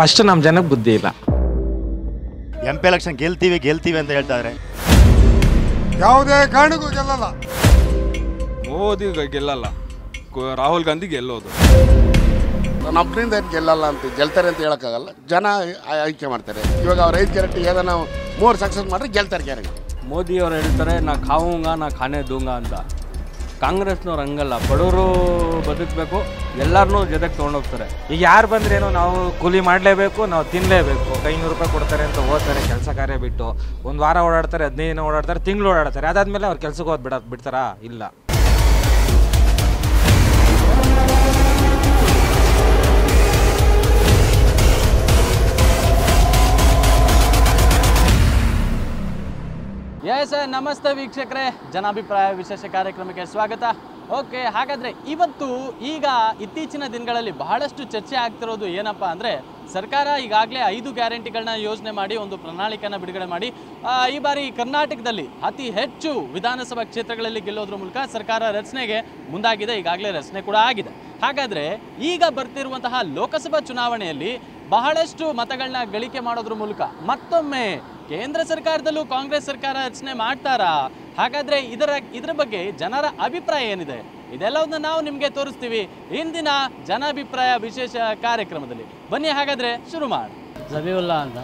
first ನಮ್ಮ ಜನಕ್ಕೆ ಬುದ್ಧಿ ಇಲ್ಲ ಎಂ ಪಿ ಎಲೆಕ್ಷನ್ ಗೆಲ್ತೀವಿ ಗೆಲ್ತೀವಿ ಅಂತ ಹೇಳ್ತಾರೆ ಯಾವುದೇ ಕಾರಣಕ್ಕೂ ಗೆಲ್ಲಲ್ಲ ಮೋದಿ ಗೆಲ್ಲಲ್ಲ ಕು- ರಾಹುಲ್ ಗಾಂಧಿ ಗೆಲ್ಲೋದು ನಮ್ಮರಿಂದ ಏನು ಗೆಲ್ಲಲ್ಲ ಅಂತ ಗೆಲ್ತಾರೆ ಅಂತ ಹೇಳೋಕ್ಕಾಗಲ್ಲ ಜನ ಆಯ್- ಆಯ್ಕೆ ಮಾಡ್ತಾರೆ ಇವಾಗ ಅವ್ರ ಐದು ಗ್ಯಾರಂಟಿ ಏದೋ ಮೂರು ಸಕ್ಸಸ್ ಮಾಡಿದ್ರೆ ಗೆಲ್ತಾರೆ ಗ್ಯಾರಂಟಿ ಮೋದಿ ಅವ್ರು ಹೇಳ್ತಾರೆ ನಾ ಖಾವುಂಗ ನಾ ಖಾನೆ ದೂಂಗ ಅಂತ ಕಾಂಗ್ರೆಸ್ನವ್ರು ಹಂಗಲ್ಲ ಬಡವರು ಬದುಕಬೇಕು ಎಲ್ಲರನ್ನೂ ಜೊತೆಗೆ ತೊಗೊಂಡೋಗ್ತಾರೆ ಈಗ ಯಾರು ಬಂದ್ರೇನು ನಾವು ಕೂಲಿ ಮಾಡಲೇಬೇಕು ನಾವು ತಿನ್ನಲೇಬೇಕು ಐನೂರು ರೂಪಾಯಿ ಕೊಡ್ತಾರೆ ಅಂತ ಹೋಗ್ತಾರೆ ಕೆಲಸ ಕಾರ್ಯ ಬಿಟ್ಟು ಒಂದು ವಾರ ಓಡಾಡ್ತಾರೆ ಹದಿನೈದು ದಿನ ಓಡಾಡ್ತಾರೆ ತಿಂಗಳು ಓಡಾಡ್ತಾರೆ ಅದಾದ್ಮೇಲೆ ಅವ್ರು ಕೆಲ್ಸಕ್ಕೆ ಹೋದ್ ಬಿಡ ಬಿಡ್ತಾರಾ ಇಲ್ಲ ಎಸ್ ನಮಸ್ತೆ ವೀಕ್ಷಕರೇ ಜನಾಭಿಪ್ರಾಯ ವಿಶೇಷ ಕಾರ್ಯಕ್ರಮಕ್ಕೆ ಸ್ವಾಗತ ಓಕೆ ಹಾಗಾದರೆ ಇವತ್ತು ಈಗ ಇತ್ತೀಚಿನ ದಿನಗಳಲ್ಲಿ ಬಹಳಷ್ಟು ಚರ್ಚೆ ಆಗ್ತಿರೋದು ಏನಪ್ಪ ಅಂದರೆ ಸರ್ಕಾರ ಈಗಾಗಲೇ ಐದು ಗ್ಯಾರಂಟಿಗಳನ್ನ ಯೋಜನೆ ಮಾಡಿ ಒಂದು ಪ್ರಣಾಳಿಕೆನ ಬಿಡುಗಡೆ ಮಾಡಿ ಆ, ಈ ಬಾರಿ ಕರ್ನಾಟಕದಲ್ಲಿ ಅತಿ ಹೆಚ್ಚು ವಿಧಾನಸಭಾ ಕ್ಷೇತ್ರಗಳಲ್ಲಿ ಗೆಲ್ಲೋದ್ರ ಮೂಲಕ ಸರ್ಕಾರ ರಚನೆಗೆ ಮುಂದಾಗಿದೆ ಈಗಾಗಲೇ ರಚನೆ ಕೂಡ ಆಗಿದೆ ಹಾಗಾದರೆ ಈಗ ಬರ್ತಿರುವಂತಹ ಲೋಕಸಭಾ ಚುನಾವಣೆಯಲ್ಲಿ ಬಹಳಷ್ಟು ಮತಗಳನ್ನ ಗಳಿಕೆ ಮಾಡೋದ್ರ ಮೂಲಕ ಮತ್ತೊಮ್ಮೆ ಕೇಂದ್ರ ಸರ್ಕಾರದಲ್ಲೂ ಕಾಂಗ್ರೆಸ್ ಸರ್ಕಾರ ರಚನೆ ಮಾಡ್ತಾರಾ ಹಾಗಾದ್ರೆ ಇದರ ಇದರ ಬಗ್ಗೆ ಜನರ ಅಭಿಪ್ರಾಯ ಏನಿದೆ ಇದೆಲ್ಲವನ್ನ ನಾವು ನಿಮಗೆ ತೋರಿಸ್ತೀವಿ ಇಂದಿನ ಜನಾಭಿಪ್ರಾಯ ವಿಶೇಷ ಕಾರ್ಯಕ್ರಮದಲ್ಲಿ ಬನ್ನಿ ಹಾಗಾದ್ರೆ ಶುರು ಮಾಡಿ ಜಬೀವುಲ್ಲಾ ಅಂತ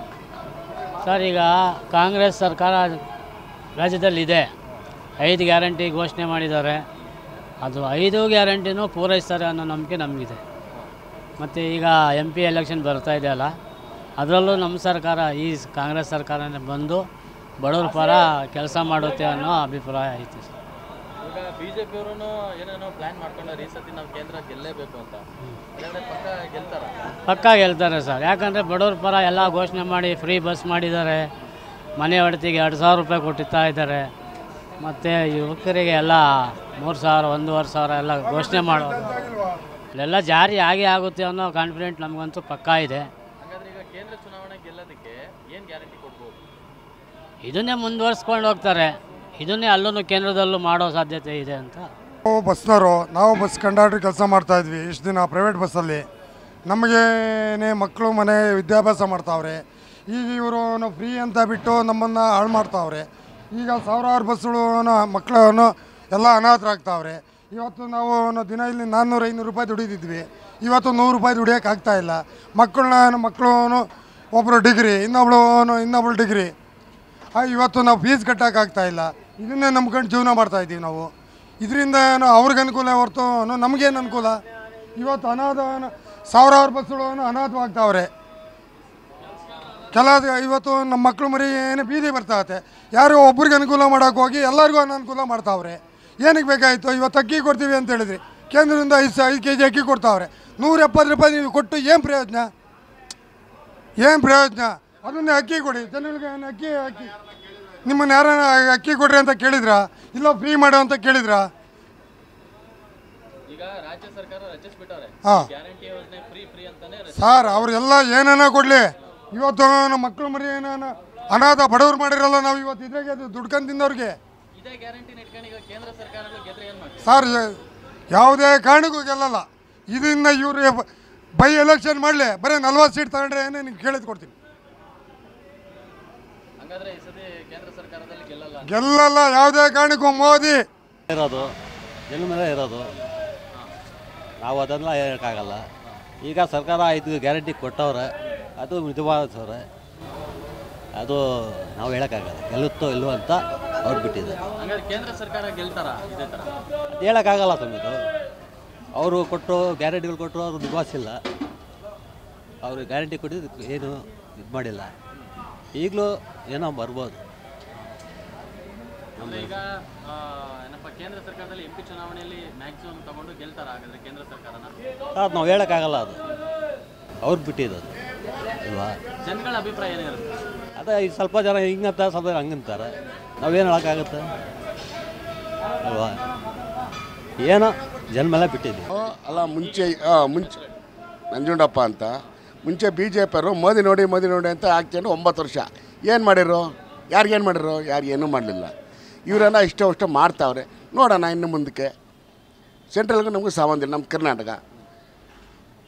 ಸರ್ ಈಗ ಕಾಂಗ್ರೆಸ್ ಸರ್ಕಾರ ರಾಜ್ಯದಲ್ಲಿದೆ ಐದು ಗ್ಯಾರಂಟಿ ಘೋಷಣೆ ಮಾಡಿದ್ದಾರೆ ಅದು ಐದು ಗ್ಯಾರಂಟಿನೂ ಪೂರೈಸ್ತಾರೆ ಅನ್ನೋ ನಂಬಿಕೆ ನಮಗಿದೆ ಮತ್ತು ಈಗ ಎಮ್ ಪಿ ಎಲೆಕ್ಷನ್ ಬರ್ತಾ ಇದೆಯಲ್ಲ ಅದರಲ್ಲೂ ನಮ್ಮ ಸರ್ಕಾರ ಈ ಕಾಂಗ್ರೆಸ್ ಸರ್ಕಾರನೇ ಬಂದು ಬಡವ್ರ ಪರ ಕೆಲಸ ಮಾಡುತ್ತೆ ಅನ್ನೋ ಅಭಿಪ್ರಾಯ ಐತೆ ಸರ್ ಈಗ ಬಿಜೆಪಿ ಅವರು ಏನೇನೋ ಪ್ಲಾನ್ ಮಾಡ್ಕೊಂಡ್ರೆ ಈ ಸತಿ ನಾವು ಕೇಂದ್ರ ಗೆಲ್ಲೇಬೇಕು ಅಂತ ಪಕ್ಕ ಗೆಲ್ತಾರ ಪಕ್ಕ ಗೆಲ್ತಾರೆ ಸರ್ ಯಾಕಂದರೆ ಬಡವ್ರ ಪರ ಎಲ್ಲ ಘೋಷಣೆ ಮಾಡಿ ಫ್ರೀ ಬಸ್ ಮಾಡಿದ್ದಾರೆ ಮನೆ ಒಡತಿಗೆ ಎರಡು ಸಾವಿರ ರೂಪಾಯಿ ಕೊಟ್ಟಿರ್ತಾ ಇದ್ದಾರೆ ಮತ್ತು ಯುವಕರಿಗೆ ಎಲ್ಲ ಮೂರು ಸಾವಿರ ಒಂದೂವರೆ ಸಾವಿರ ಎಲ್ಲ ಘೋಷಣೆ ಮಾಡೋದು ಇಲ್ಲೆಲ್ಲ ಜಾರಿ ಆಗೇ ಆಗುತ್ತೆ ಅನ್ನೋ ಕಾನ್ಫಿಡೆಂಟ್ ನಮಗಂತೂ ಪಕ್ಕಾ ಇದೆ ಹಾಗಾದ್ರೆ ಈಗ ಕೇಂದ್ರ ಚುನಾವಣೆ ಗೆಲ್ಲೋದಕ್ಕೆ ಏನು ಗ್ಯಾರಂಟಿ ಕೊಡ್ಬೋದು ಇದನ್ನೇ ಮುಂದುವರ್ಸ್ಕೊಂಡು ಹೋಗ್ತಾರೆ ಇದನ್ನೇ ಅಲ್ಲೂ ಕೇಂದ್ರದಲ್ಲೂ ಮಾಡೋ ಸಾಧ್ಯತೆ ಇದೆ ಅಂತ ನಾವು ಬಸ್ನವರು ನಾವು ಬಸ್ ಕಂಡಕ್ಟರ್ ಕೆಲಸ ಮಾಡ್ತಾ ಇದ್ವಿ ಇಷ್ಟು ದಿನ ಪ್ರೈವೇಟ್ ಬಸ್ಸಲ್ಲಿ ನಮಗೇನೆ ಮಕ್ಕಳು ಮನೆ ವಿದ್ಯಾಭ್ಯಾಸ ಮಾಡ್ತಾವ್ರೆ ಈಗ ಇವರು ಫ್ರೀ ಅಂತ ಬಿಟ್ಟು ನಮ್ಮನ್ನು ಹಾಳು ಮಾಡ್ತಾವ್ರೆ ಈಗ ಸಾವಿರಾರು ಬಸ್ಗಳು ಮಕ್ಕಳನ್ನು ಎಲ್ಲ ಅನಾಥರಾಗ್ತಾವ್ರೆ ಇವತ್ತು ನಾವು ನ- ದಿನ ಇಲ್ಲಿ ನಾನ್ನೂರು ಐನೂರು ರೂಪಾಯಿ ದುಡಿದಿದ್ವಿ ಇವತ್ತು ನೂರು ರೂಪಾಯಿ ದುಡಿಯೋಕೆ ಆಗ್ತಾ ಇಲ್ಲ ಮಕ್ಕಳನ್ನ ಮಕ್ಕಳು ಒಬ್ಬರು ಡಿಗ್ರಿ ಇನ್ನೊಬ್ಳು ಇನ್ನೊಬ್ಳು ಡಿಗ್ರಿ ಆ, ಇವತ್ತು ನಾವು ಫೀಸ್ ಕಟ್ಟೋಕ್ಕಾಗ್ತಾ ಇಲ್ಲ ಇದನ್ನೇ ನಂಬ್ಕೊಂಡು ಜೀವನ ಮಾಡ್ತಾ ಇದ್ದೀವಿ ನಾವು ಇದರಿಂದ ಏನು ಅವ್ರಿಗೆ ಅನುಕೂಲ ಹೊರತು ನಮಗೇನು ಅನುಕೂಲ ಇವತ್ತು ಅನಾಥ ಸಾವಿರಾರು ಬಸ್ಸುಗಳು ಅನಾಥವಾಗ್ತಾವ್ರೆ ಕೆಲ ಇವತ್ತು ನಮ್ಮ ಮಕ್ಕಳು ಮರಿ ಏನು ಬೀದಿ ಬರ್ತಾಗತ್ತೆ ಯಾರೋ ಒಬ್ರಿಗೆ ಅನುಕೂಲ ಮಾಡೋಕೆ ಹೋಗಿ ಎಲ್ಲರಿಗೂ ಅನನುಕೂಲ ಮಾಡ್ತಾವ್ರೆ ಏನಕ್ಕೆ ಬೇಕಾಯಿತು ಇವತ್ತು ಅಕ್ಕಿ ಕೊಡ್ತೀವಿ ಅಂತ ಹೇಳಿದ್ರಿ ಕೇಂದ್ರದಿಂದ ಐದು ಸ- ಐದು ಕೆ ಜಿ ಅಕ್ಕಿ ಕೊಡ್ತಾವ್ರೆ ನೂರ ಎಪ್ಪತ್ತು ರೂಪಾಯಿ ನೀವು ಕೊಟ್ಟು ಏನು ಪ್ರಯೋಜನ ಏನು ಪ್ರಯೋಜನ ಅದನ್ನೇ ಅಕ್ಕಿ ಕೊಡಿ ಜನಗಳಿಗೆ ಏನು ಅಕ್ಕಿ ಅಕ್ಕಿ ನಿಮ್ಮನ್ನ ಯಾರನ್ನ ಅಕ್ಕಿ ಕೊಡ್ರಿ ಅಂತ ಕೇಳಿದ್ರಾ ಇಲ್ಲ ಫ್ರೀ ಮಾಡು ಅಂತ ಕೇಳಿದ್ರಾ ಈಗ ರಾಜ್ಯ ಸರ್ಕಾರ ರಚಿಸ್ಬಿಟ್ಟವ್ರೆ ಹಾಂ ಗ್ಯಾರಂಟಿ ಯೋಜನೆ ಫ್ರೀ ಫ್ರೀ ಅಂತಾನೆ ಸರ್ ಅವರೆಲ್ಲ ಏನಾನ ಕೊಡಲಿ ಇವತ್ತು ನಮ್ಮ ಮಕ್ಕಳು ಮರಿ ಏನಾನ ಅನಾಥ ಬಡವ್ರು ಮಾಡಿರಲ್ಲ ನಾವು ಇವತ್ತು ಇದ್ರಾಗೆ ದುಡ್ಕೊಂಡು ತಿಂದವ್ರಿಗೆ ಇದೇ ಗ್ಯಾರಂಟಿ ಇಟ್ಕೊಂಡು ಈಗ ಕೇಂದ್ರ ಸರ್ಕಾರಗಳು ಗೆದ್ರೆ ಏನು ಮಾಡ್ತಾರೆ ಸರ್ ಯ- ಯಾವುದೇ ಕಾರಣಕ್ಕೂ ಗೆಲ್ಲಲ್ಲ ಇದನ್ನ ಇವರು ಬೈ ಎಲೆಕ್ಷನ್ ಮಾಡಲಿ ಬರೀ ನಲ್ವತ್ತು ಸೀಟ್ ತಗೊಂಡ್ರೆ ಏನೇ ನಿಮ್ಗೆ ಕೇಳಿದ್ ಕೊಡ್ತೀನಿ ಹಂಗಾದ್ರೆ ಈ ಸತಿ ಕೇಂದ್ರ ಸರ್ಕಾರದಲ್ಲಿ ಗೆಲ್ಲಲ್ಲ ಗೆಲ್ಲಲ್ಲ ಯಾವುದೇ ಕಾರಣಕ್ಕೂ ಮೋದಿ ಇರೋದು ಜನ ಮೇಲೆ ಇರೋದು ನಾವು ಅದನ್ನೆಲ್ಲ ಹೇಳೋಕ್ಕಾಗಲ್ಲ ಈಗ ಸರ್ಕಾರ ಐದು ಗ್ಯಾರಂಟಿ ಕೊಟ್ಟವ್ರೆ ಅದು ನಿಜವಾದ ಸವ್ರೆ ಅದು ನಾವು ಹೇಳೋಕ್ಕಾಗಲ್ಲ ಗೆಲ್ಲುತ್ತೋ ಇಲ್ವೋ ಅಂತ ಅವ್ರು ಬಿಟ್ಟಿದ್ದಾರೆ ಹಂಗಾದ್ರೆ ಕೇಂದ್ರ ಸರ್ಕಾರ ಗೆಲ್ತಾರ ಇದೇ ತರ ಅದು ಹೇಳೋಕ್ಕಾಗಲ್ಲ ಸಮಿತು ಅವರು ಕೊಟ್ಟರು ಗ್ಯಾರಂಟಿಗಳು ಕೊಟ್ಟರು ಅವ್ರು ನಿಭಾಯಿಸಿಲ್ಲ ಅವರು ಗ್ಯಾರಂಟಿ ಕೊಟ್ಟಿದ್ದು ಏನು ಇದು ಮಾಡಿಲ್ಲ ಈಗಲೂ ಏನೋ ಬರ್ಬೋದು ಅಂದ್ರೆ ಈಗ ಆ, ಏನಪ್ಪ ಕೇಂದ್ರ ಸರ್ಕಾರದಲ್ಲಿ ಎಂ ಪಿ ಚುನಾವಣೆಯಲ್ಲಿ ಮ್ಯಾಕ್ಸಿಮಮ್ ತಗೊಂಡು ಗೆಲ್ತಾರ ಹಾಗಾದ್ರೆ ಕೇಂದ್ರ ಸರ್ಕಾರನ ಅದು ನಾವು ಹೇಳೋಕ್ಕಾಗಲ್ಲ ಅದು ಅವ್ರು ಬಿಟ್ಟಿದ್ದು ಅಲ್ವಾ ಜನಗಳ ಅಭಿಪ್ರಾಯ ಏನಿರುತ್ತೆ ಅದೇ ಈಗ ಸ್ವಲ್ಪ ಜನ ಹಿಂಗಂತ ಸ್ವಲ್ಪ ಜನ ಹಂಗಂತಾರೆ ನಾವೇನು ಹೇಳೋಕ್ಕಾಗುತ್ತೆ ಅಲ್ವಾ ಏನೋ ಜನ್ಮೆಲ್ಲ ಬಿಟ್ಟಿದ್ವಿ ಆ, ಅಲ್ಲ ಮುಂಚೆ ಆ, ಮುಂಚೆ ನಂಜುಂಡಪ್ಪ ಅಂತ ಮುಂಚೆ ಬಿ ಜೆ ಪಿಯವರು ಮೋದಿ ನೋಡಿ ಮೋದಿ ನೋಡಿ ಅಂತ ಹಾಕ್ಕೊಂಡು ಒಂಬತ್ತು ವರ್ಷ ಏನು ಮಾಡಿರು ಯಾರಿಗೇನು ಮಾಡಿರು ಯಾರು ಏನೂ ಮಾಡಲಿಲ್ಲ ಇವರೆಲ್ಲ ಇಷ್ಟ ಅಷ್ಟು ಮಾಡ್ತಾವ್ರೆ ನೋಡೋಣ ಇನ್ನು ಮುಂದಕ್ಕೆ ಸೆಂಟ್ರಲ್ಗೂ ನಮಗೂ ಸಂಬಂಧ ಇಲ್ಲ ನಮ್ಮ ಕರ್ನಾಟಕ ಈಗ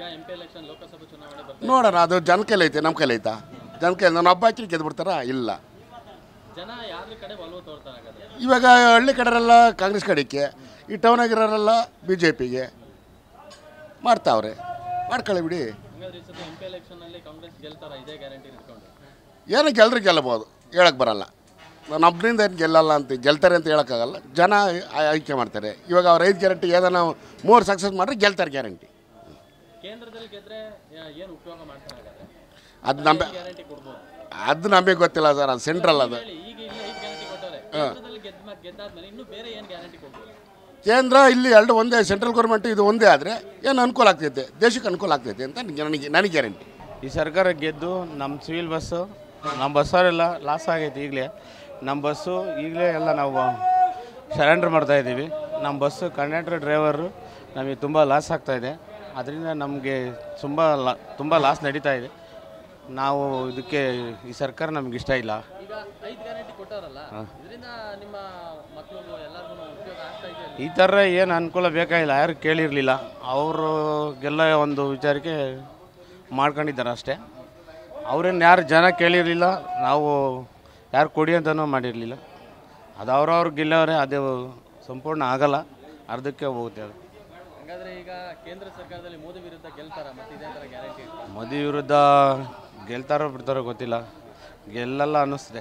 ಎಂ ಪಿ ಎಲೆಕ್ಷನ್ ಲೋಕಸಭಾ ಚುನಾವಣೆ ಬರ್ತಾ ನೋಡೋಣ ಅದು ಜನ ಕೈಲಿ ಐತೆ ನಮ್ಮ ಕೈಲಿ ಐತಾ ಜನ ಕೈಲಿ ನಾನು ಹಬ್ಬ ಹಾಕಿ ಗೆದ್ಬಿಡ್ತಾರಾ ಇಲ್ಲ ಜನ ಯಾರ ಕಡೆ ಒಲವು ತೋರ್ತಾರೆ ಹಾಗಾದ್ರೆ ಇವಾಗ ಹಳ್ಳಿ ಕಡೆರೆಲ್ಲ ಕಾಂಗ್ರೆಸ್ ಕಡೆಗೆ ಈ ಟೌನ್ ಆಗಿರೋರೆಲ್ಲ ಬಿ ಜೆ ಪಿಗೆ ಮಾಡ್ತಾವ್ರೆ ಮಾಡ್ಕೊಳ್ಳಿ ಬಿಡಿ ಹಂಗಾದ್ರೆ ಈ ಸತಿ ಎಂ ಪಿ ಎಲೆಕ್ಷನ್ ಅಲ್ಲಿ ಕಾಂಗ್ರೆಸ್ ಗೆಲ್ತಾರ ಇದೇ ಗ್ಯಾರಂಟಿ ಇಟ್ಕೊಂಡು ಏನೋ ಗೆಲ್ಲರು ಗೆಲ್ಲಬೋದು ಹೇಳಕ್ಕೆ ಬರಲ್ಲ ನಾನು ಒಬ್ಬರಿಂದ ಏನು ಗೆಲ್ಲಲ್ಲ ಅಂತ ಗೆಲ್ತಾರೆ ಅಂತ ಹೇಳೋಕ್ಕಾಗಲ್ಲ ಜನ ಆಯ್- ಆಯ್ಕೆ ಮಾಡ್ತಾರೆ ಇವಾಗ ಅವ್ರ ಐದು ಗ್ಯಾರಂಟಿ ಏದೋ ಮೂರು ಸಕ್ಸಸ್ ಮಾಡಿದ್ರೆ ಗೆಲ್ತಾರೆ ಗ್ಯಾರಂಟಿ ಕೇಂದ್ರದಲ್ಲಿ ಗೆದ್ರೆ ಯಾ- ಏನು ಉಪಯೋಗ ಮಾಡ್ತಾರೆ ಹಾಗಾದ್ರೆ ಅದು ನಂಬೆ ಗ್ಯಾರಂಟಿ ಕೊಡ್ಬೋದು ಅದು ನಮಗೆ ಗೊತ್ತಿಲ್ಲ ಸರ್ ಅದು ಸೆಂಟ್ರಲ್ ಅದು ಹೇಳಿ ಈಗ ಇಲ್ಲಿ ಐದು ಗ್ಯಾರಂಟಿ ಕೊಟ್ಟವ್ರೆ ಕೇಂದ್ರದಲ್ಲಿ ಗೆದ್ದ ಮೇಲೆ ಗೆದ್ದಾದ್ಮೇಲೆ ಇನ್ನೂ ಬೇರೆ ಏನು ಗ್ಯಾರಂಟಿ ಕೊಡ್ಬೋದು ಕೇಂದ್ರ ಇಲ್ಲಿ ಎರಡು ಒಂದೇ ಸೆಂಟ್ರಲ್ ಗೌರ್ಮೆಂಟ್ ಇದು ಒಂದೇ ಆದರೆ ಏನು ಅನುಕೂಲ ಆಗ್ತೈತೆ ದೇಶಕ್ಕೆ ಅನುಕೂಲ ಆಗ್ತೈತೆ ಅಂತ ನನಗೆ ನನಗೆ ಗ್ಯಾರಂಟಿ ಈ ಸರ್ಕಾರ ಗೆದ್ದು ನಮ್ಮ ಸಿವಿಲ್ ಬಸ್ಸು ನಮ್ಮ ಬಸ್ಸವರೆಲ್ಲ ಲಾಸ್ ಆಗೈತೆ ಈಗಲೇ ನಮ್ಮ ಬಸ್ಸು ಈಗಲೇ ಎಲ್ಲ ನಾವು ಸರೆಂಡರ್ ಮಾಡ್ತಾಯಿದ್ದೀವಿ ನಮ್ಮ ಬಸ್ಸು ಕಂಡಕ್ಟರ್ ಡ್ರೈವರು ನಮಗೆ ತುಂಬ ಲಾಸ್ ಆಗ್ತಾಯಿದೆ ಅದರಿಂದ ನಮಗೆ ತುಂಬ ಲಾ ತುಂಬ ಲಾಸ್ ನಡೀತಾ ಇದೆ ನಾವು ಇದಕ್ಕೆ ಈ ಸರ್ಕಾರ ನಮ್ಗೆ ಇಷ್ಟ ಇಲ್ಲ ಈಗ ಐದು ಗ್ಯಾರಂಟಿ ಕೊಟ್ಟಾರಲ್ಲ ಇದರಿಂದ ನಿಮ್ಮ ಮಕ್ಕಳು ಎಲ್ಲರಿಗೂ ಉಪಯೋಗ ಆಗ್ತಾ ಇದೆ ಈ ಥರ ಏನು ಅನುಕೂಲ ಬೇಕಾಗಿಲ್ಲ ಯಾರು ಕೇಳಿರಲಿಲ್ಲ ಅವ್ರಿಗೆಲ್ಲ ಒಂದು ವಿಚಾರಕ್ಕೆ ಮಾಡ್ಕೊಂಡಿದ್ದಾರೆ ಅಷ್ಟೇ ಅವ್ರೇನು ಯಾರು ಜನ ಕೇಳಿರಲಿಲ್ಲ ನಾವು ಯಾರು ಕೊಡಿ ಅಂತಲೂ ಮಾಡಿರಲಿಲ್ಲ ಅದು ಅವ್ರವ್ರು ಗೆಲ್ಲವ್ರೆ ಅದು ಸಂಪೂರ್ಣ ಆಗಲ್ಲ ಅರ್ಧಕ್ಕೆ ಹೋಗುತ್ತೆ ಅದು ಹಾಗಾದ್ರೆ ಈಗ ಕೇಂದ್ರ ಸರ್ಕಾರದಲ್ಲಿ ಮೋದಿ ವಿರುದ್ಧ ಗೆಲ್ತಾರ ಮತ್ತೆ ಇದೇ ಥರ ಗ್ಯಾರಂಟಿ ಮೋದಿ ವಿರುದ್ಧ ಗೆಲ್ತಾರೋ ಬಿಡ್ತಾರೋ ಗೊತ್ತಿಲ್ಲ ಗೆಲ್ಲಲ್ಲ ಅನ್ನಿಸ್ತಿದೆ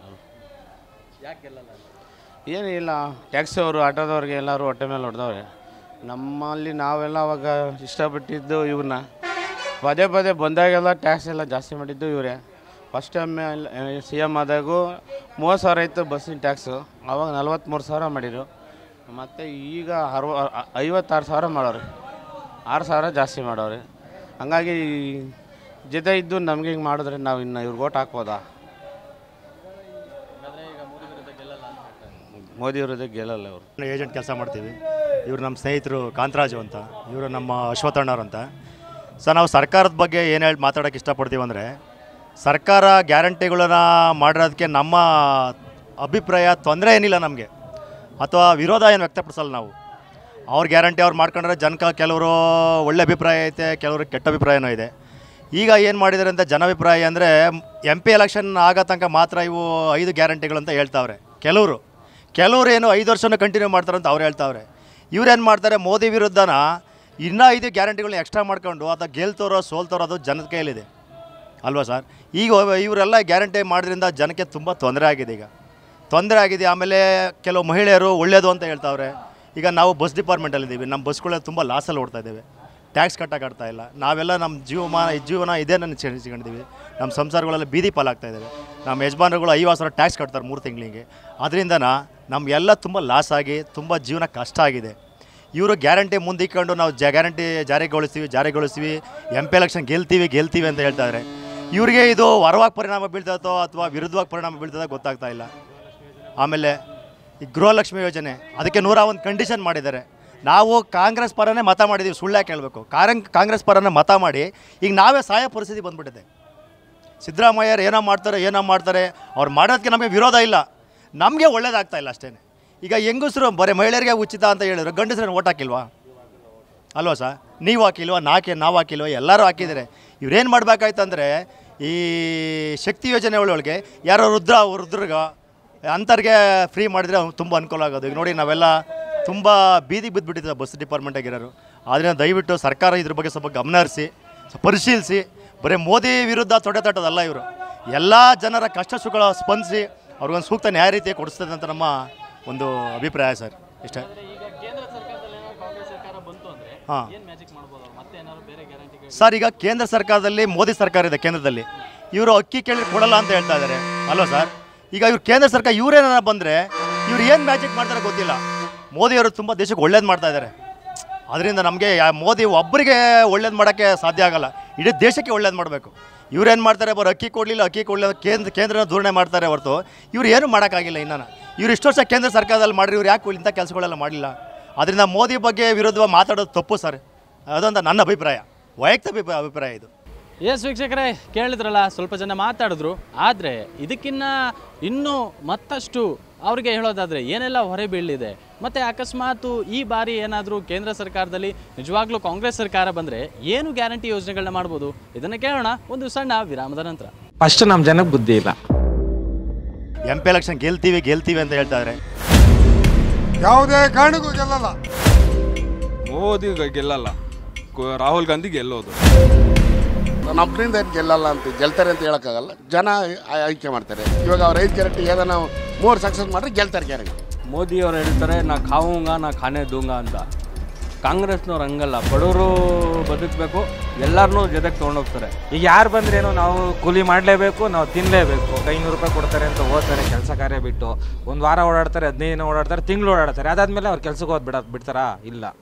ಯಾಕೆ ಗೆಲ್ಲಲ್ಲ ಏನೂ ಇಲ್ಲ ಟ್ಯಾಕ್ಸಿ ಅವರು ಆಟೋದವ್ರಿಗೆ ಎಲ್ಲರೂ ಹೊಟ್ಟೆ ಮೇಲೆ ಹೊಡೆದವ್ರೆ ನಮ್ಮಲ್ಲಿ ನಾವೆಲ್ಲ ಅವಾಗ ಇಷ್ಟಪಟ್ಟಿದ್ದು ಇವ್ರನ್ನ ಪದೇ ಪದೇ ಬಂದಾಗೆಲ್ಲ ಟ್ಯಾಕ್ಸ್ ಎಲ್ಲ ಜಾಸ್ತಿ ಮಾಡಿದ್ದು ಇವರೇ ಫಸ್ಟ್ ಟೈಮ್ ಸಿ ಎಮ್ ಆದಾಗೂ ಮೂವತ್ತು ಸಾವಿರ ಇತ್ತು ಬಸ್ಸಿನ ಟ್ಯಾಕ್ಸು ಅವಾಗ ನಲ್ವತ್ತ್ಮೂರು ಸಾವಿರ ಮಾಡಿರು ಮತ್ತು ಈಗ ಅರವ ಐವತ್ತಾರು ಸಾವಿರ ಮಾಡೋರು ಆರು ಸಾವಿರ ಜಾಸ್ತಿ ಮಾಡೋರು ಹಂಗಾಗಿ ಜೊತೆ ಇದ್ದು ನಮಗೆ ಹಿಂಗೆ ಮಾಡಿದ್ರೆ ನಾವು ಇನ್ನು ಇವ್ರಿಗೆ ಓಟ್ ಹಾಕ್ಬೋದಾ ಹಾಗಾದ್ರೆ ಈಗ ಮೋದಿ ವಿರುದ್ಧ ಗೆಲ್ಲಲ್ಲ ಅಂತ ಹೇಳ್ತಾರೆ ಮೋದಿ ವಿರುದ್ಧ ಗೆಲ್ಲಲ್ಲ ಅವರು ಏಜೆಂಟ್ ಕೆಲಸ ಮಾಡ್ತೀವಿ ಇವರು ನಮ್ಮ ಸ್ನೇಹಿತರು ಕಾಂತರಾಜು ಅಂತ ಇವರು ನಮ್ಮ ಅಶ್ವಥಣ್ಣವ್ರು ಅಂತ ಸರ್ ನಾವು ಸರ್ಕಾರದ ಬಗ್ಗೆ ಏನು ಹೇಳಿ ಮಾತಾಡೋಕ್ಕೆ ಇಷ್ಟಪಡ್ತೀವಿ ಅಂದರೆ ಸರ್ಕಾರ ಗ್ಯಾರಂಟಿಗಳನ್ನ ಮಾಡಿರೋದಕ್ಕೆ ನಮ್ಮ ಅಭಿಪ್ರಾಯ ತೊಂದರೆ ಏನಿಲ್ಲ ನಮಗೆ ಅಥವಾ ವಿರೋಧ ಏನು ವ್ಯಕ್ತಪಡಿಸಲ್ಲ ನಾವು ಅವ್ರ ಗ್ಯಾರಂಟಿ ಅವ್ರು ಮಾಡ್ಕೊಂಡ್ರೆ ಜನಕ ಕೆಲವರು ಒಳ್ಳೆ ಅಭಿಪ್ರಾಯ ಐತೆ ಕೆಲವರು ಕೆಟ್ಟ ಅಭಿಪ್ರಾಯನೂ ಇದೆ ಈಗ ಏನು ಮಾಡಿದ್ದಾರೆ ಅಂತ ಜನಾಭಿಪ್ರಾಯ ಅಂದರೆ ಎಂ ಪಿ ಎಲೆಕ್ಷನ್ ಆಗೋ ತನಕ ಮಾತ್ರ ಇವು ಐದು ಗ್ಯಾರಂಟಿಗಳು ಅಂತ ಹೇಳ್ತಾವ್ರೆ ಕೆಲವರು ಕೆಲವರು ಏನು ಐದು ವರ್ಷನೂ ಕಂಟಿನ್ಯೂ ಮಾಡ್ತಾರೆ ಅಂತ ಅವ್ರು ಹೇಳ್ತಾವ್ರೆ ಇವ್ರೇನು ಮಾಡ್ತಾರೆ ಮೋದಿ ವಿರುದ್ಧನ ಇನ್ನೂ ಐದು ಗ್ಯಾರಂಟಿಗಳನ್ನ ಎಕ್ಸ್ಟ್ರಾ ಮಾಡ್ಕೊಂಡು ಅಥವಾ ಗೆಲ್ತೋರೋ ಸೋಲ್ತೋರೋ ಅದು ಜನದ ಕೈಯಲ್ಲಿದೆ ಅಲ್ವಾ ಸರ್ ಈಗ ಇವರೆಲ್ಲ ಗ್ಯಾರಂಟಿ ಮಾಡೋದ್ರಿಂದ ಜನಕ್ಕೆ ತುಂಬ ತೊಂದರೆ ಆಗಿದೆ ಈಗ ತೊಂದರೆ ಆಗಿದೆ ಆಮೇಲೆ ಕೆಲವು ಮಹಿಳೆಯರು ಒಳ್ಳೆಯದು ಅಂತ ಹೇಳ್ತಾವ್ರೆ ಈಗ ನಾವು ಬಸ್ ಡಿಪಾರ್ಟ್ಮೆಂಟಲ್ಲಿದ್ದೀವಿ ನಮ್ಮ ಬಸ್ಗಳೆಲ್ಲ ತುಂಬ ಲಾಸಲ್ಲಿ ಓಡ್ತಾ ಇದ್ದೇವೆ ಟ್ಯಾಕ್ಸ್ ಕಟ್ಟೋಕ್ಕಾಗ್ತಾ ಇಲ್ಲ ನಾವೆಲ್ಲ ನಮ್ಮ ಜೀವಮಾನ ಜೀವನ ಇದೇ ನನ್ನ ಚೆಣಿಸ್ಕೊಂಡಿದ್ದೀವಿ ನಮ್ಮ ಸಂಸಾರಗಳೆಲ್ಲ ಬೀದಿ ಪಾಲಾಗ್ತಾ ಇದ್ದಾವೆ ನಮ್ಮ ಯಜಮಾನರುಗಳು ಐವತ್ತು ಸಾವಿರ ಟ್ಯಾಕ್ಸ್ ಕಟ್ತಾರೆ ಮೂರು ತಿಂಗಳಿಗೆ ಅದರಿಂದನ ನಮಗೆಲ್ಲ ತುಂಬ ಲಾಸ್ ಆಗಿ ತುಂಬ ಜೀವನ ಕಷ್ಟ ಆಗಿದೆ ಇವರು ಗ್ಯಾರಂಟಿ ಮುಂದಿಕ್ಕೊಂಡು ನಾವು ಜ ಗ್ಯಾರಂಟಿ ಜಾರಿಗೊಳಿಸ್ತೀವಿ ಜಾರಿಗೊಳಿಸ್ತೀವಿ ಎಂ ಪಿ ಎಲೆಕ್ಷನ್ ಗೆಲ್ತೀವಿ ಗೆಲ್ತೀವಿ ಅಂತ ಹೇಳ್ತಾರೆ ಇವರಿಗೆ ಇದು ವರವಾಗಿ ಪರಿಣಾಮ ಬೀಳ್ತದೋ ಅಥವಾ ವಿರುದ್ಧವಾಗಿ ಪರಿಣಾಮ ಬೀಳ್ತದೋ ಗೊತ್ತಾಗ್ತಾ ಇಲ್ಲ ಆಮೇಲೆ ಈ ಗೃಹಲಕ್ಷ್ಮಿ ಯೋಜನೆ ಅದಕ್ಕೆ ನೂರ ಒಂದು ಕಂಡೀಷನ್ ಮಾಡಿದ್ದಾರೆ ನಾವು ಕಾಂಗ್ರೆಸ್ ಪರನೇ ಮತ ಮಾಡಿದ್ದೀವಿ ಸುಳ್ಳು ಯಾಕೆ ಹೇಳಬೇಕು ಕಾರಂಗ್ ಕಾಂಗ್ರೆಸ್ ಪರನೇ ಮತ ಮಾಡಿ ಈಗ ನಾವೇ ಸಹಾಯ ಪರಿಸ್ಥಿತಿ ಬಂದ್ಬಿಟ್ಟಿದೆ ಸಿದ್ದರಾಮಯ್ಯರು ಏನೋ ಮಾಡ್ತಾರೆ ಏನೋ ಮಾಡ್ತಾರೆ ಅವ್ರು ಮಾಡೋದಕ್ಕೆ ನಮಗೆ ವಿರೋಧ ಇಲ್ಲ ನಮಗೆ ಒಳ್ಳೇದಾಗ್ತಾ ಇಲ್ಲ ಅಷ್ಟೇ ಈಗ ಹೆಂಗಸರು ಬರೀ ಮಹಿಳೆಯರಿಗೆ ಉಚಿತ ಅಂತ ಹೇಳಿದ್ರು ಗಂಡಸರನ್ನು ಓಟ್ ಹಾಕಿಲ್ವಾ ಅಲ್ವಾ ಸರ್ ನೀವು ಹಾಕಿಲ್ವಾ ನಾಕೆ ನಾವು ಹಾಕಿಲ್ವಾ ಎಲ್ಲರೂ ಹಾಕಿದ್ದಾರೆ ಇವ್ರೇನು ಮಾಡಬೇಕಾಯ್ತಂದ್ರೆ ಈ ಶಕ್ತಿ ಯೋಜನೆ ಒಳಗೆ ಯಾರೋ ರುದ್ರ ರುದ್ರಗ ಅಂಥವ್ರಿಗೆ ಫ್ರೀ ಮಾಡಿದ್ರೆ ತುಂಬ ಅನುಕೂಲ ಆಗೋದು ಈಗ ನೋಡಿ ನಾವೆಲ್ಲ ತುಂಬ ಬೀದಿ ಬಿದ್ದುಬಿಟ್ಟಿದ್ದಾರೆ ಬಸ್ ಡಿಪಾರ್ಟ್ಮೆಂಟಾಗಿರೋರು ಆದ್ದರಿಂದ ದಯವಿಟ್ಟು ಸರ್ಕಾರ ಇದ್ರ ಬಗ್ಗೆ ಸ್ವಲ್ಪ ಗಮನ ಹರಿಸಿ ಪರಿಶೀಲಿಸಿ ಬರೀ ಮೋದಿ ವಿರುದ್ಧ ತೊಡೆ ತಟ್ಟೋದಲ್ಲ ಇವರು ಎಲ್ಲ ಜನರ ಕಷ್ಟ ಸುಖಗಳ ಸ್ಪಂದಿಸಿ ಅವ್ರಿಗೊಂದು ಸೂಕ್ತ ನ್ಯಾಯ ರೀತಿ ಕೊಡಿಸ್ತದೆ ಅಂತ ನಮ್ಮ ಒಂದು ಅಭಿಪ್ರಾಯ ಸರ್ ಇಷ್ಟೇ ಈಗ ಕೇಂದ್ರ ಸರ್ಕಾರದಲ್ಲಿ ಏನಾದ್ರು ಕಾಂಗ್ರೆಸ್ ಸರ್ಕಾರ ಬಂತು ಅಂದ್ರೆ ಹಾಂ ಏನ್ ಮ್ಯಾಜಿಕ್ ಮಾಡ್ಬೋದು ಅವ್ರು ಮತ್ತೆ ಏನಾದ್ರು ಬೇರೆ ಗ್ಯಾರಂಟಿ ಸರ್ ಈಗ ಕೇಂದ್ರ ಸರ್ಕಾರದಲ್ಲಿ ಮೋದಿ ಸರ್ಕಾರ ಇದೆ ಕೇಂದ್ರದಲ್ಲಿ ಇವರು ಅಕ್ಕಿ ಕೇಳಿ ಕೊಡಲ್ಲ ಅಂತ ಹೇಳ್ತಾ ಇದ್ದಾರೆ ಅಲ್ವಾ ಸರ್ ಈಗ ಇವ್ರು ಕೇಂದ್ರ ಸರ್ಕಾರ ಇವರೇನ ಬಂದರೆ ಇವ್ರು ಏನು ಮ್ಯಾಜಿಕ್ ಮಾಡ್ತಾರೆ ಗೊತ್ತಿಲ್ಲ ಮೋದಿಯವರು ತುಂಬ ದೇಶಕ್ಕೆ ಒಳ್ಳೇದು ಮಾಡ್ತಾ ಇದ್ದಾರೆ ಅದರಿಂದ ನಮಗೆ ಮೋದಿ ಒಬ್ಬರಿಗೆ ಒಳ್ಳೇದು ಮಾಡೋಕ್ಕೆ ಸಾಧ್ಯ ಆಗಲ್ಲ ಇಡೀ ದೇಶಕ್ಕೆ ಒಳ್ಳೇದು ಮಾಡಬೇಕು ಇವ್ರೇನು ಮಾಡ್ತಾರೆ ಬರೋ ಅಕ್ಕಿ ಕೊಡಲಿಲ್ಲ ಅಕ್ಕಿ ಕೊಡಲಿಲ್ಲ ಕೇಂದ್ರ ಕೇಂದ್ರನ ಧೋರಣೆ ಮಾಡ್ತಾರೆ ಹೊರತು ಇವ್ರು ಏನು ಮಾಡೋಕ್ಕಾಗಿಲ್ಲ ಇನ್ನೂ ಇವ್ರು ಇಷ್ಟು ವರ್ಷ ಕೇಂದ್ರ ಸರ್ಕಾರದಲ್ಲಿ ಮಾಡಿರಿ ಇವ್ರು ಯಾಕೆ ಇಂಥ ಕೆಲಸಗಳೆಲ್ಲ ಮಾಡಲಿಲ್ಲ ಅದರಿಂದ ಮೋದಿ ಬಗ್ಗೆ ವಿರುದ್ಧವಾಗಿ ಮಾತಾಡೋದು ತಪ್ಪು ಸರ್ ಅದೊಂದು ನನ್ನ ಅಭಿಪ್ರಾಯ ವೈಯಕ್ತಿಕ ಅಭಿಪ್ರಾಯ ಅಭಿಪ್ರಾಯ ಇದು ಎಸ್ ವೀಕ್ಷಕರೇ ಕೇಳಿದ್ರಲ್ಲ ಸ್ವಲ್ಪ ಜನ ಮಾತಾಡಿದ್ರು ಆದರೆ ಇದಕ್ಕಿನ್ನ ಇನ್ನೂ ಮತ್ತಷ್ಟು ಅವ್ರಿಗೆ ಹೇಳೋದಾದರೆ ಏನೆಲ್ಲ ಹೊರೆ ಬೀಳಿದೆ ಮತ್ತು ಅಕಸ್ಮಾತ್ ಈ ಬಾರಿ ಏನಾದರೂ ಕೇಂದ್ರ ಸರ್ಕಾರದಲ್ಲಿ ನಿಜವಾಗ್ಲೂ ಕಾಂಗ್ರೆಸ್ ಸರ್ಕಾರ ಬಂದರೆ ಏನು ಗ್ಯಾರಂಟಿ ಯೋಜನೆಗಳನ್ನ ಮಾಡ್ಬೋದು ಇದನ್ನು ಕೇಳೋಣ ಒಂದು ಸಣ್ಣ ವಿರಾಮದ ನಂತರ ಫಸ್ಟ್ ನಮ್ಮ ಜನಕ್ಕೆ ಬುದ್ಧಿ ಇಲ್ಲ ಎಂ ಪಿ ಎಲೆಕ್ಷನ್ ಗೆಲ್ತೀವಿ ಗೆಲ್ತೀವಿ ಅಂತ ಹೇಳ್ತಾ ಇದ್ದಾರೆ ಯಾವುದೇ ಕಾರಣಕ್ಕೂ ಗೆಲ್ಲಲ್ಲ ಮೋದಿ ಗ- ಗೆಲ್ಲಲ್ಲ ಕು- ರಾಹುಲ್ ಗಾಂಧಿ ಗೆಲ್ಲೋದು ನಮ್ಮರಿಂದ ಏನು ಗೆಲ್ಲಲ್ಲ ಅಂತ ಗೆಲ್ತಾರೆ ಅಂತ ಹೇಳೋಕ್ಕಾಗಲ್ಲ ಜನ ಆಯ್- ಆಯ್ಕೆ ಮಾಡ್ತಾರೆ ಇವಾಗ ಅವ್ರ ಐದು ಗ್ಯಾರಂಟಿ ಏದೋ ಮೂರು ಸಕ್ಸಸ್ ಮಾಡಿದ್ರೆ ಗೆಲ್ತಾರೆ ಗ್ಯಾರಂಟಿ ಮೋದಿ ಅವ್ರು ಹೇಳ್ತಾರೆ ನಾ ಖಾವುಂಗ ನಾ ಖಾನೆ ದೂಂಗ ಅಂತ ಕಾಂಗ್ರೆಸ್ನವ್ರು ಹಂಗಲ್ಲ ಬಡವರು ಬದುಕಬೇಕು ಎಲ್ಲರನ್ನೂ ಜೊತೆಗೆ ತೊಗೊಂಡೋಗ್ತಾರೆ ಈಗ ಯಾರು ಬಂದ್ರೇನು ನಾವು ಕೂಲಿ ಮಾಡಲೇಬೇಕು ನಾವು ತಿನ್ನಲೇಬೇಕು ಒಂದು ಐನೂರು ರೂಪಾಯಿ ಕೊಡ್ತಾರೆ ಅಂತ ಓದ್ತಾರೆ ಕೆಲಸ ಕಾರ್ಯ ಬಿಟ್ಟು ಒಂದು ವಾರ ಓಡಾಡ್ತಾರೆ ಹದಿನೈದು ದಿನ ಓಡಾಡ್ತಾರೆ ತಿಂಗಳು ಓಡಾಡ್ತಾರೆ ಅದಾದ್ಮೇಲೆ ಅವ್ರು ಕೆಲ್ಸಕ್ಕೆ ಹೋದ್ ಬಿಡ ಬಿಡ್ತಾರಾ ಇಲ್ಲ